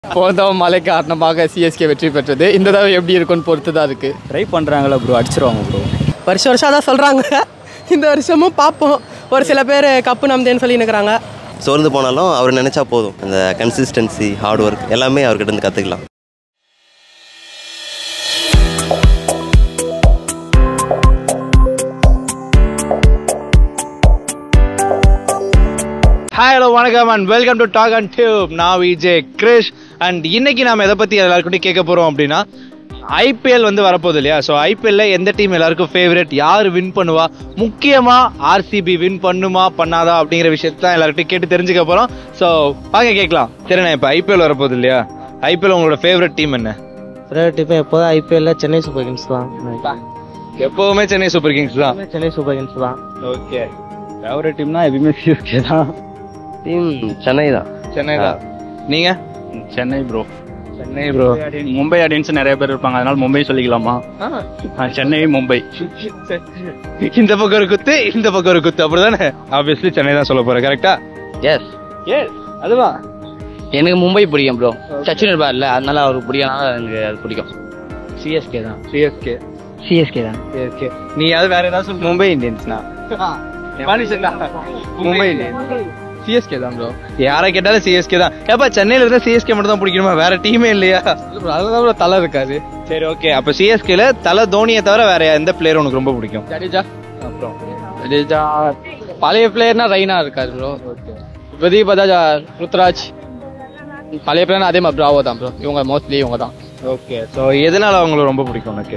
போன மழை காரணமாக சிஎஸ்கே வெற்றி பெற்றது இந்த தடவை எப்படி இருக்கும்னு பொறுத்து தான் இருக்குது ட்ரை பண்ணுறாங்களா ப்ரோ அடிச்சிருவாங்க ப்ரோ வருஷம் வருஷம் அதான் சொல்கிறாங்க இந்த வருஷமும் பார்ப்போம் ஒரு சில பேர் கப்பு நம்பதேன்னு சொல்லி நிற்கிறாங்க சோர்ந்து போனாலும் அவர் நினச்சா போதும் அந்த கன்சிஸ்டன்சி ஹார்ட் ஒர்க் எல்லாமே அவர்கிட்ட இருந்து கற்றுக்கலாம் ஹாய் ஹலோ வணக்கம் and welcome to talk and tube நான் விஜே கிரிஷ் அண்ட் இன்னைக்கு நாம எதை பற்றி எல்லாருக்கிட்டையும் கேட்க போகிறோம் அப்படின்னா ஐபிஎல் வந்து வரப்போகுது இல்லையா ஸோ ஐபிஎல்ல எந்த டீம் எல்லாருக்கும் ஃபேவரட் யார் வின் பண்ணுவா முக்கியமாக ஆர்சிபி வின் பண்ணுமா பண்ணாதா அப்படிங்கிற விஷயத்தை தான் எல்லாருக்கிட்டையும் கேட்டு தெரிஞ்சுக்க போகிறோம் ஸோ வாங்க கேட்கலாம் சரிண்ணா இப்போ ஐபிஎல் வரப்போகுது இல்லையா ஐபிஎல் உங்களோட ஃபேவரட் டீம் என்ன ஃபேவரட் இப்போ எப்போதும் ஐபிஎல்ல சென்னை சூப்பர் கிங்ஸ் தான் எப்போவுமே சென்னை சூப்பர் கிங்ஸ் தான் சென்னை சூப்பர் கிங்ஸ் தான் ஓகே ஃபேவரட் டீம்னா எப்பயுமே சிஎஸ்கே தான் டீம் சென்னை தான் சென்னை தான் நீங்கள் Chennai bro Chennai bro Mumbai audience நிறைய பேர் இருப்பாங்க அதனால மும்பை சொல்லிக்கலாமா ஆ, சென்னை மும்பை இந்த பக்கம் ஒரு குத்து இந்த பக்கம் ஒரு குத்து அப்படிதானே ஆப்வியஸ்லி சென்னை தான் சொல்ல போறேன் கரெக்டா எஸ் எஸ் அதுவா எனக்கு மும்பை பிடிக்கும் ப்ரோ சச்சின் இருப்பார்ல அதனால அவருக்கு பிடிக்கனால எனக்கு அது பிடிக்கும் சிஎஸ்கே தான் சிஎஸ்கே சிஎஸ்கே தான் சிஎஸ்கே நீ அது வேற ஏதாவது சொல்லு மும்பை இந்தியன்ஸ்னா மும்பை சிஎஸ்கே தான் ப்ரோ யாரை கேட்டாலும் சிஎஸ்கே தான் ஏப்பா சென்னையில இருந்தா சிஎஸ்கே மட்டும் தான் பிடிக்கணுமா வேற டீமே இல்லையா அதுதான் bro தலை இருக்காது சரி ஓகே அப்ப சிஎஸ்கேல தலை தோனியை தவிர வேற எந்த பிளேயர் உனக்கு ரொம்ப பிடிக்கும் ஜடேஜா அப்புறம் ஜடேஜா பழைய பிளேயர்னா ரெய்னா இருக்காரு ப்ரோ இப்போதைக்கு பார்த்தா ருத்ராஜ் பழைய பிளேயர்னா அதே மாதிரி ப்ராவோ தான் ப்ரோ இவங்க மோஸ்ட்லி இவங்க தான் ஓகே ஸோ எதனால அவங்களை ரொம்ப பிடிக்கும் உனக்கு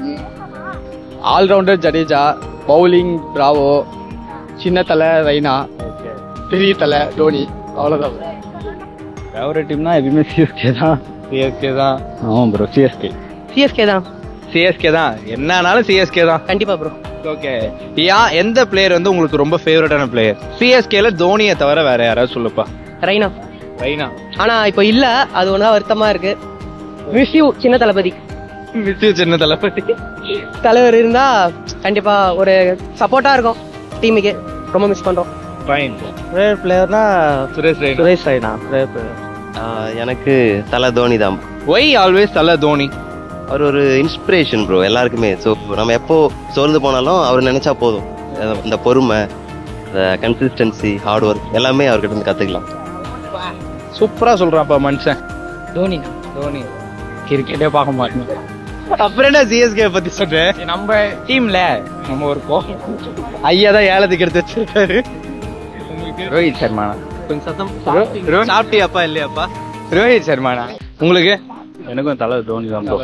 ஆல்ரவுண்டர் ஜடேஜா பவுலிங் ப்ராவோ சின்ன தலை ரெய்னா பெரிய தலை தோனி அவ்வளோதான் ஃபேவரட் டீம்னா எப்பயுமே சிஎஸ்கே தான் சிஎஸ்கே தான் ஆமாம் ப்ரோ சிஎஸ்கே சிஎஸ்கே தான் சிஎஸ்கே தான் என்னன்னாலும் சிஎஸ்கே தான் கண்டிப்பாக ப்ரோ ஓகே யா எந்த பிளேயர் வந்து உங்களுக்கு ரொம்ப ஃபேவரட்டான பிளேயர் சிஎஸ்கேல தோனியை தவிர வேற யாராவது சொல்லுப்பா ரைனா ரைனா ஆனால் இப்போ இல்லை அது ஒன்றா வருத்தமாக இருக்கு மிஸ் யூ சின்ன தளபதி மிஸ் சின்ன தளபதி தலைவர் இருந்தால் கண்டிப்பாக ஒரு சப்போர்ட்டாக இருக்கும் டீமுக்கு ரொம்ப மிஸ் பண்ணுறோம் ஃபைன் ஃபேவரட் பிளேயர்னா சுரேஷ் ரெய்னா சுரேஷ் ரெய்னா ஃபேவரட் பிளேயர் ஆஹ் எனக்கு தலை தோனி தான் ஒய் ஆல்வேஸ் தல தோனி அவர் ஒரு இன்ஸ்பிரேஷன் ப்ரோ எல்லாருக்குமே ஸோ நம்ம எப்போ சோர்ந்து போனாலும் அவர் நினச்சா போதும் அஹ் இந்த பொறுமை இந்த கன்சிஸ்டன்சி ஹார்ட் ஒர்க் எல்லாமே அவர்கிட்ட இருந்து கற்றுக்கலாம் சூப்பரா சொல்றான்ப்பா மனுஷன் தோனி தோனி கிரிக்கெட்டே பார்க்க மாட்டேன் அப்புறம் என்ன சிஎஸ்கே பத்தி சொல்றேன் நம்ம டீம்ல நம்ம ஒரு கோ ஐயா தான் ஏலத்துக்கு எடுத்து வச்சிருக்காரு ரோஹித் சர்மானா கொஞ்சம் சத்தம் சாப்பிட்டியாப்பா இல்லையாப்பா ரோஹித் சர்மானா உங்களுக்கு எனக்கும் தலை தோனி தான் ப்ரோ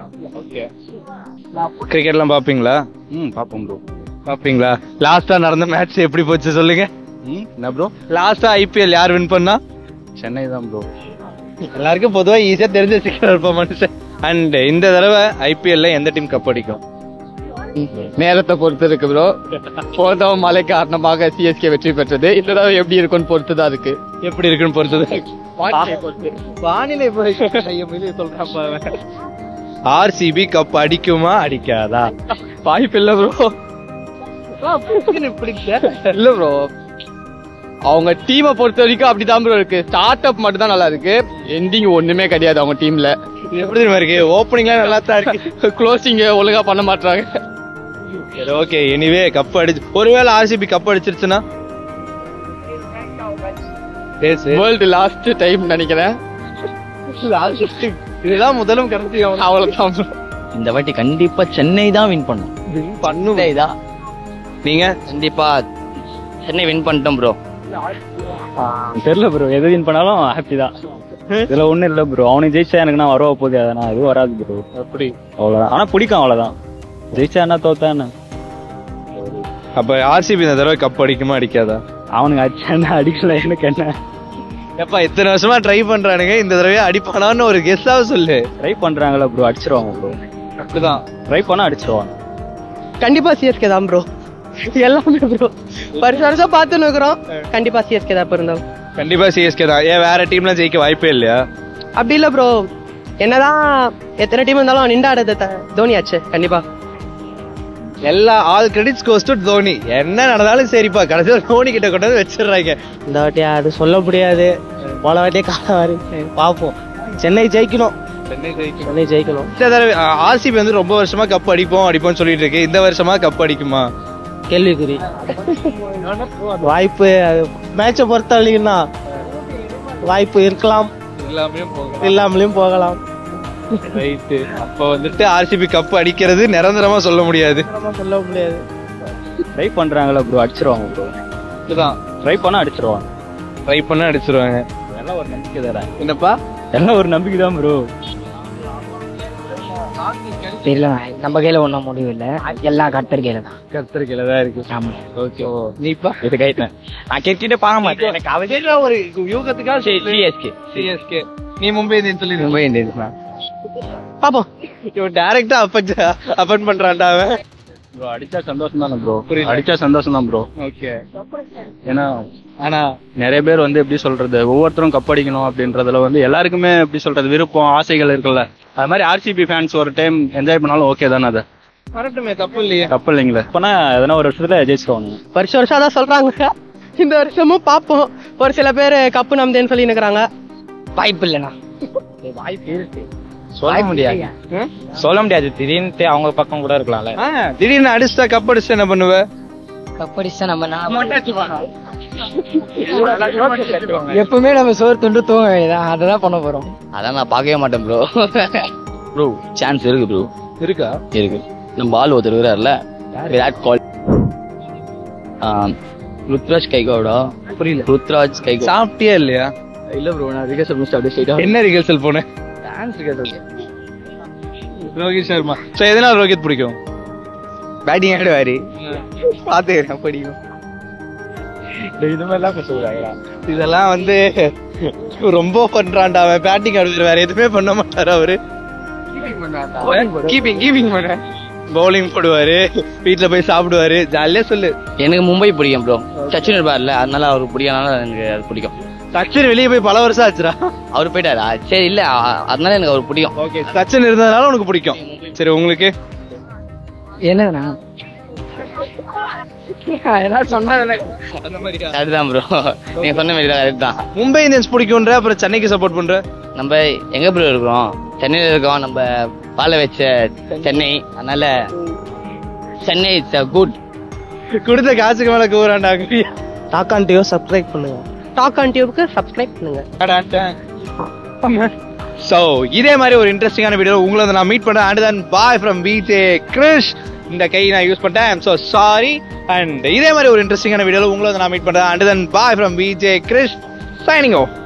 கிரிக்கெட்லாம் பாப்பீங்களா ம் பார்ப்போம் ப்ரோ பாப்பீங்களா லாஸ்டா நடந்த மேட்ச் எப்படி போச்சு சொல்லுங்க ம் என்ன ப்ரோ லாஸ்டா ஐபிஎல் யார் வின் பண்ணா சென்னை தான் ப்ரோ எல்லாருக்கும் பொதுவா ஈஸியா தெரிஞ்ச வச்சுக்கிறார் இருப்பா மனுஷன் அண்ட் இந்த தடவை ஐபிஎல்ல எந்த டீம் கப் அடிக்கும் நேரத்தை பொறுத்து இருக்கு ப்ரோ போன தடவை மழை காரணமாக சிஎஸ்கே வெற்றி பெற்றது இந்த தடவை எப்படி இருக்கும்னு பொறுத்து தான் இருக்கு எப்படி இருக்குன்னு பொறுத்தது வானிலை சொல்றான் ஆர்சிபி கப் அடிக்குமா அடிக்காதா வாய்ப்பு இல்ல ப்ரோ இல்ல ப்ரோ அவங்க டீமை பொறுத்த வரைக்கும் அப்படிதான் ப்ரோ இருக்கு ஸ்டார்ட் அப் மட்டும் தான் நல்லா இருக்கு எண்டிங் ஒண்ணுமே கிடையாது அவங்க டீம்ல இது எப்படி தெரியுமா இருக்கு ஓப்பனிங்லாம் நல்லா தான் இருக்கு க்ளோசிங் ஒழுங்கா பண்ண மாட்டாங்க சரி ஓகே எனிவே கப் அடிச்சு ஒருவேளை ஆர்சிபி கப் அடிச்சிருச்சுன்னா வேர்ல்டு லாஸ்ட் டைம் நினைக்கிறேன் இதுதான் முதலும் கடைசி அவ்வளவுதான் bro. இந்த வாட்டி கண்டிப்பா சென்னை தான் வின் பண்ணும் பண்ணும் சென்னை தான் நீங்க கண்டிப்பா சென்னை வின் பண்ணிட்டோம் ப்ரோ தெரியல ப்ரோ எது வின் பண்ணாலும் ஹாப்பி தான் இதுல ஒண்ணும் இல்ல ப்ரோ அவனுக்கு ஜெயிச்சா எனக்கு நான் வரவா போகுது அதை நான் எதுவும் வராது ப்ரோ அப்படி அவ்வளவுதான் ஆனா பிடிக்கும் அவ்வளவுதான் ஜெயிச்சா என்ன தோத்தா என்ன அப்ப ஆர்சிபி இந்த தடவை கப் அடிக்குமா அடிக்காதா அவனுக்கு அடிச்சா என்ன அடிக்கல எனக்கு என்ன எப்பா இத்தனை வருஷமா ட்ரை பண்றானுங்க இந்த தடவை அடிப்பானான்னு ஒரு கெஸ்ஸாக சொல்லு ட்ரை பண்றாங்களா ப்ரோ அடிச்சிருவாங்க ப்ரோ அப்படிதான் ட்ரை பண்ணா அடிச்சிருவாங்க கண்டிப்பாக சிஎஸ்கே தான் ப்ரோ எல்லாமே ப்ரோ வருஷம் வருஷம் பார்த்துன்னு இருக்கிறோம் கண்டிப்பாக சிஎஸ்கே தான் இப்போ இருந்தாலும் கண்டிப்பா சிஎஸ்கே தான் ஏன் வேற டீம்லாம் ஜெயிக்க வாய்ப்பே இல்லையா அப்படி இல்லை ப்ரோ என்னதான் எத்தனை டீம் இருந்தாலும் நின்று ஆடுறது த- தோனி ஆச்சு கண்டிப்பா எல்லா all credits goes to Dhoni என்ன நடந்தாலும் சரிப்பா கடைசியில் தோனி கிட்ட கொண்டு வந்து வச்சிடுறாங்க இந்த வாட்டி அது சொல்ல முடியாது போன வாட்டியே காலம் வரை பார்ப்போம் சென்னை ஜெயிக்கணும் சென்னை ஜெயிக்கும் சென்னை ஜெயிக்கணும் ஆர்சிபி வந்து ரொம்ப வருஷமா கப் அடிப்போம் அடிப்போம்னு சொல்லிட்டு இருக்கு இந்த வருஷமா கப் அடிக்குமா கேள்விக்குறி வாய்ப்பு மேட்சை பொறுத்த வரைக்கும்னா வாய்ப்பு இருக்கலாம் எல்லாமே போகலாம் இல்லாமலையும் போகலாம் ரைட்டு அப்ப வந்துட்டு ஆர்சிபி கப் அடிக்கிறது நிரந்தரமா சொல்ல முடியாது நம்ம சொல்ல முடியாது ட்ரை பண்றாங்களா ப்ரோ அடிச்சிருவாங்க ப்ரோ இதுதான் ட்ரை பண்ணா அடிச்சிருவாங்க ட்ரை பண்ண அடிச்சிருவாங்க எல்லாம் ஒரு நம்பிக்கை தானே என்னப்பா எல்லாம் ஒரு நம்பிக்கை தான் ப்ரோ தெரியல நம்ம கையில ஒன்றும் முடிவு இல்லை எல்லாம் கர்த்தர் கையில தான் கத்திரிக்கையில தான் இருக்கு ஆமா ஓகே நீப்பா இது கைட்டேன் நான் கிரிக்கெட்டே பார்க்க மாட்டேன் எனக்கு அவதே ஒரு யூகத்துக்காக சிஎஸ்கே சிஎஸ்கே நீ மும்பை இந்தியன் சொல்லி மும்பை இந்தியன்ஸ் தான் பாப்போம் இவன் டைரக்டா அப்பன் அப்பன் பண்றான்டா அவன் ப்ரோ அடிச்சா சந்தோஷம் தானே ப்ரோ புரியல. அடிச்சா சந்தோஷம் தான் ப்ரோ ஓகே ஏன்னா ஆனா நிறைய பேர் வந்து எப்படி சொல்றது ஒவ்வொருத்தரும் கப் அடிக்கணும் அப்படின்றதுல வந்து எல்லாருக்குமே எப்படி சொல்றது விருப்பம் ஆசைகள் இருக்குல்ல அது மாதிரி ஆர்சிபி ஃபேன்ஸ் ஒரு டைம் என்ஜாய் பண்ணாலும் ஓகே தானே அது வரட்டுமே தப்பு இல்லையே கப் இல்லைங்களே இப்போனா எதனா ஒரு வருஷத்துல ஜெயிச்சிருவாங்க வருஷம் வருஷம் அதான் சொல்றாங்க இந்த வருஷமும் பார்ப்போம் ஒரு சில பேர் கப்பு நம்பதேன்னு சொல்லி நிக்கிறாங்க வாய்ப்பு இல்லைண்ணா வாய்ப்பு இருக்கு சொல்ல முடியாது சொல்ல முடியாது திடீர்னு அவங்க பக்கம் கூட இருக்கலாம்ல ஆ, திடீர்னு அடிச்சுட்டா கப் அடிச்சுட்டா என்ன பண்ணுவ கப்படிச்சா நம்ம எப்பவுமே நம்ம சோறு துண்டு தூங்க வேண்டியதான் அதை தான் பண்ண போறோம் அதான் நான் பார்க்கவே மாட்டேன் ப்ரோ ப்ரோ சான்ஸ் இருக்கு ப்ரோ இருக்கா இருக்கு நம்ம பால் ஒருத்தர் இருக்கிறார்ல விராட் கோலி ஆம், ருத்ராஜ் கைகோடா புரியல ருத்ராஜ் கைகோ சாப்பிட்டியா இல்லையா இல்ல ப்ரோ நான் ரிகர்சல் முடிச்சு அப்படியே ஸ்ட்ரைட்டா என்ன ரிகர்சல் போனேன் dance rehearsal Rohit Sharma so எதனால ரோஹித் பிடிக்கும் பேட்டிங் ஆடுவாரு பாத்துக்கிறேன் பிடிக்கும் இது மாதிரிலாம் சொல்லுவாங்களா இதெல்லாம் வந்து ரொம்ப பண்றான்டா அவன் பேட்டிங் ஆடுவார் வேற எதுவுமே பண்ண மாட்டாரு அவரு கீப்பிங் கீப்பிங் பண்றேன் பவுலிங் போடுவாரு வீட்ல போய் சாப்பிடுவாரு ஜாலியா சொல்லு எனக்கு மும்பை பிடிக்கும் ப்ரோ சச்சின் இருப்பார்ல அதனால அவருக்கு பிடிக்கனால எனக்கு அது பிடிக்கும் சச்சின் வெளியே போய் பல வருஷம் ஆச்சுடா அவர் போயிட்டாரா சரி இல்ல அ- அதனால எனக்கு அவர் பிடிக்கும் ஓகே சச்சின் இருந்ததுனால உனக்கு பிடிக்கும் சரி உங்களுக்கு என்னதுண்ணா என்ன சொன்னா அதுதான் ப்ரோ நீங்க சொன்ன மாதிரி தான் அதுதான் மும்பை இந்தியன்ஸ் பிடிக்கும்ன்ற அப்புறம் சென்னைக்கு சப்போர்ட் பண்ற நம்ம எங்க ப்ரோ இருக்கிறோம் சென்னையில இருக்கோம் நம்ம பால வச்ச சென்னை அதனால சென்னை இட்ஸ் அ குட் கொடுத்த காசுக்கு மேல கூறாண்டா டாக் ஆன் டியோ சப்ஸ்கிரைப் பண்ணுங்க டாக் ஆன் டியூப்க்கு சப்ஸ்கிரைப் பண்ணுங்க சோ இதே மாதிரி ஒரு இன்ட்ரெஸ்டிங்கான வீடியோ உங்களை வந்து நான் மீட் பண்றேன் and then bye from VJ Krish இந்த கை நான் யூஸ் பண்ணிட்டேன் ஸோ சாரி அண்ட் இதே மாதிரி ஒரு இன்ட்ரெஸ்டிங்கான வீடியோல உங்களை வந்து நான் மீட் பண்றேன் and then bye from VJ Krish signing O